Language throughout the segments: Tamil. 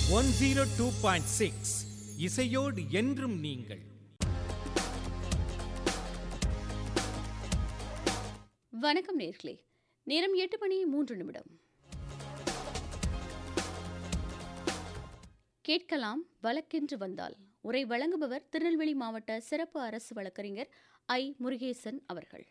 one zero two point six இசையோடு என்றும் நீங்கள் வணக்கம் நேர்களே நேரம் எட்டு மணி மூன்று நிமிடம் கேட்கலாம் வழக்கென்று வந்தால் உரை வழங்குபவர் திருநெல்வேலி மாவட்ட சிறப்பு அரசு வழக்கறிஞர் ஐ முருகேசன் அவர்கள்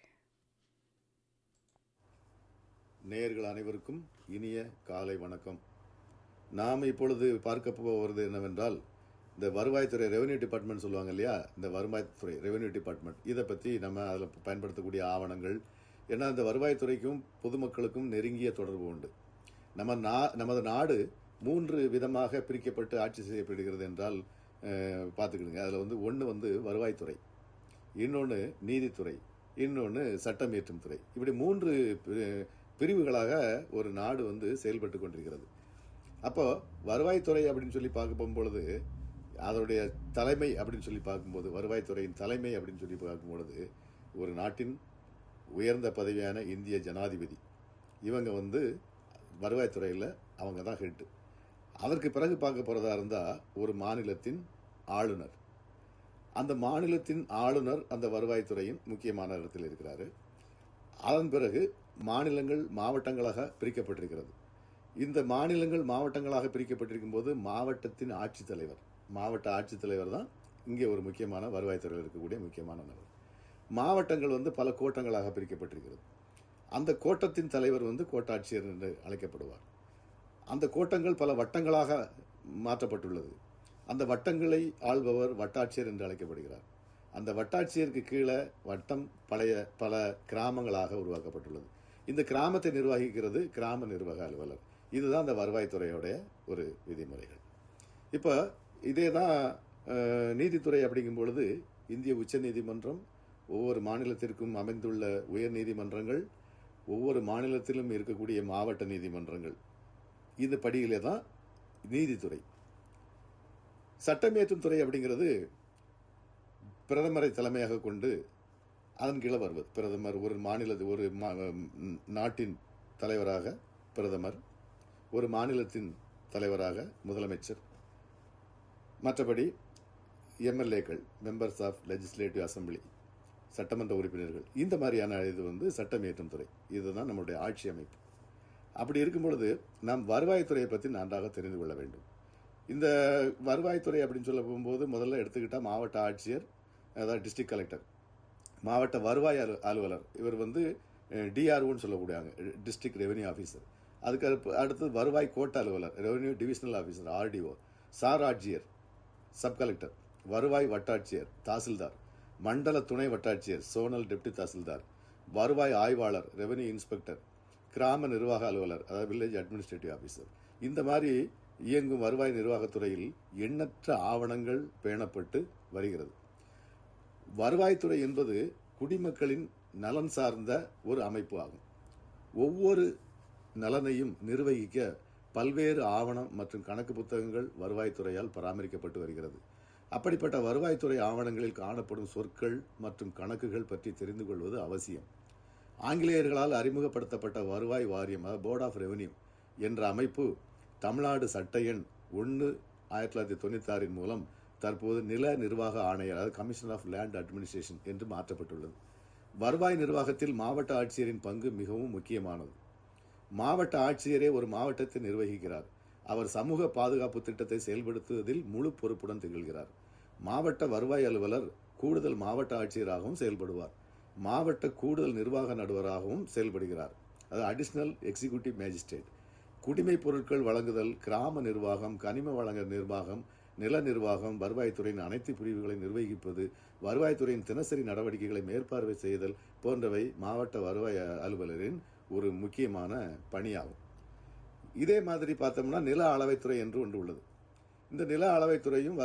நேயர்கள் அனைவருக்கும் இனிய காலை வணக்கம் நாம் இப்பொழுது பார்க்க போவது என்னவென்றால் இந்த வருவாய்த்துறை ரெவென்யூ டிபார்ட்மெண்ட் சொல்லுவாங்க இல்லையா இந்த வருவாய்த்துறை ரெவென்யூ டிபார்ட்மெண்ட் இதை பற்றி நம்ம அதில் பயன்படுத்தக்கூடிய ஆவணங்கள் ஏன்னா இந்த வருவாய்த்துறைக்கும் பொதுமக்களுக்கும் நெருங்கிய தொடர்பு உண்டு நம்ம நா நமது நாடு மூன்று விதமாக பிரிக்கப்பட்டு ஆட்சி செய்யப்படுகிறது என்றால் அஹ், பார்த்துக்கிடுங்க அதில் வந்து ஒன்று வந்து வருவாய்த்துறை இன்னொன்று நீதித்துறை இன்னொன்று சட்டம் இயற்றும் துறை இப்படி மூன்று பி- பிரிவுகளாக ஒரு நாடு வந்து செயல்பட்டு கொண்டிருக்கிறது அப்போ வருவாய்த்துறை அப்படின்னு சொல்லி பார்க்க போகும்பொழுது அதனுடைய தலைமை அப்படின்னு சொல்லி பார்க்கும்போது வருவாய்த்துறையின் தலைமை அப்படின்னு சொல்லி பார்க்கும்பொழுது ஒரு நாட்டின் உயர்ந்த பதவியான இந்திய ஜனாதிபதி இவங்க வந்து வருவாய்த்துறையில் அவங்க தான் ஹெட்டு அதற்கு பிறகு பார்க்க போகிறதா இருந்தால் ஒரு மாநிலத்தின் ஆளுநர் அந்த மாநிலத்தின் ஆளுநர் அந்த வருவாய்த்துறையின் முக்கியமான இடத்தில் இருக்கிறாரு அதன் பிறகு மாநிலங்கள் மாவட்டங்களாக பிரிக்கப்பட்டிருக்கிறது இந்த மாநிலங்கள் மாவட்டங்களாக பிரிக்கப்பட்டிருக்கும் போது மாவட்டத்தின் ஆட்சித்தலைவர் மாவட்ட ஆட்சித்தலைவர் தான் இங்கே ஒரு முக்கியமான வருவாய்த்துறையில் இருக்கக்கூடிய முக்கியமான நபர் மாவட்டங்கள் வந்து பல கோட்டங்களாக பிரிக்கப்பட்டிருக்கிறது அந்த கோட்டத்தின் தலைவர் வந்து கோட்டாட்சியர் என்று அழைக்கப்படுவார் அந்த கோட்டங்கள் பல வட்டங்களாக மாற்றப்பட்டுள்ளது அந்த வட்டங்களை ஆள்பவர் வட்டாட்சியர் என்று அழைக்கப்படுகிறார் அந்த வட்டாட்சியருக்கு கீழே வட்டம் பழைய பல கிராமங்களாக உருவாக்கப்பட்டுள்ளது இந்த கிராமத்தை நிர்வகிக்கிறது கிராம நிர்வாக அலுவலர் இதுதான் அந்த வருவாய்த்துறையோடைய ஒரு விதிமுறைகள் இப்போ இதே தான் அஹ், நீதித்துறை அப்படிங்கும் பொழுது இந்திய உச்ச நீதிமன்றம் ஒவ்வொரு மாநிலத்திற்கும் அமைந்துள்ள உயர் நீதிமன்றங்கள் ஒவ்வொரு மாநிலத்திலும் இருக்கக்கூடிய மாவட்ட நீதிமன்றங்கள் இந்த படியிலே தான் நீதித்துறை சட்டமேற்றும் துறை அப்படிங்கிறது பிரதமரை தலைமையாக கொண்டு அதன் கீழே வருவது பிரதமர் ஒரு மாநில ஒரு மா- ம், நாட்டின் தலைவராக பிரதமர் ஒரு மாநிலத்தின் தலைவராக முதலமைச்சர் மற்றபடி எம்எல்ஏக்கள் மெம்பர்ஸ் ஆஃப் லெஜிஸ்லேட்டிவ் அசம்பிளி சட்டமன்ற உறுப்பினர்கள் இந்த மாதிரியான இது வந்து சட்டம் இயற்றும் துறை இதுதான் நம்மளுடைய ஆட்சி அமைப்பு அப்படி இருக்கும் பொழுது நாம் வருவாய்த்துறையை பற்றி நன்றாக தெரிந்து கொள்ள வேண்டும் இந்த வருவாய்த்துறை அப்படின்னு சொல்ல போகும்போது முதல்ல எடுத்துக்கிட்டால் மாவட்ட ஆட்சியர் அதாவது டிஸ்ட்ரிக்ட் கலெக்டர் மாவட்ட வருவாய் அலு அலுவலர் இவர் வந்து டிஆர்ஓன்னு சொல்லக்கூடியாங்க டிஸ்ட்ரிக்ட் ரெவென்யூ ஆஃபீஸர் அதுக்கு அடுப்பு- அடுத்து வருவாய் கோட்ட அலுவலர் revenue divisional officer RDO sir ஆட்சியர் சப் கலெக்டர் வருவாய் வட்டாட்சியர் தாசில்தார் மண்டல துணை வட்டாட்சியர் சோனல் டெப்டி தாசில்தார் வருவாய் ஆய்வாளர் ரெவென்யூ இன்ஸ்பெக்டர் கிராம நிர்வாக அலுவலர் அதாவது வில்லேஜ் அட்மினிஸ்ட்ரேட்டிவ் ஆஃபீஸர் இந்த மாதிரி இயங்கும் வருவாய் நிர்வாகத்துறையில் எண்ணற்ற ஆவணங்கள் பேணப்பட்டு வருகிறது வருவாய்த்துறை என்பது குடிமக்களின் நலன் சார்ந்த ஒரு அமைப்பு ஆகும் ஒவ்வொரு நலனையும் நிர்வகிக்க பல்வேறு ஆவணம் மற்றும் கணக்கு புத்தகங்கள் வருவாய்த்துறையால் பராமரிக்கப்பட்டு வருகிறது அப்படிப்பட்ட வருவாய்த்துறை ஆவணங்களில் காணப்படும் சொற்கள் மற்றும் கணக்குகள் பற்றி தெரிந்து கொள்வது அவசியம் ஆங்கிலேயர்களால் அறிமுகப்படுத்தப்பட்ட வருவாய் வாரியம் போர்ட் ஆஃப் ரெவென்யூ என்ற அமைப்பு தமிழ்நாடு சட்ட எண் ஒன்று ஆயிரத்தி தொள்ளாயிரத்தி தொண்ணூத்தாறின் மூலம் தற்போது நில நிர்வாக ஆணையர் அதாவது கமிஷன் ஆஃப் லேண்ட் அட்மினிஸ்ட்ரேஷன் என்று மாற்றப்பட்டுள்ளது வருவாய் நிர்வாகத்தில் மாவட்ட ஆட்சியரின் பங்கு மிகவும் முக்கியமானது மாவட்ட ஆட்சியரே ஒரு மாவட்டத்தை நிர்வகிக்கிறார் அவர் சமூக பாதுகாப்பு திட்டத்தை செயல்படுத்துவதில் முழு பொறுப்புடன் திகழ்கிறார் மாவட்ட வருவாய் அலுவலர் கூடுதல் மாவட்ட ஆட்சியராகவும் செயல்படுவார் மாவட்ட கூடுதல் நிர்வாக நடுவராகவும் செயல்படுகிறார் அது அடிஷனல் எக்ஸிகியூட்டிவ் மேஜிஸ்ட்ரேட் குடிமைப் பொருட்கள் வழங்குதல் கிராம நிர்வாகம் கனிம வழங்க நிர்வாகம் நில நிர்வாகம் வருவாய்த்துறையின் அனைத்து பிரிவுகளை நிர்வகிப்பது வருவாய்த்துறையின் தினசரி நடவடிக்கைகளை மேற்பார்வை செய்தல் போன்றவை மாவட்ட வருவாய் அலுவலரின் ஒரு முக்கியமான பணியாகும் இதே மாதிரி பார்த்தோம்னா நில அளவைத்துறை என்று ஒன்று உள்ளது இந்த நில அளவைத்துறையும்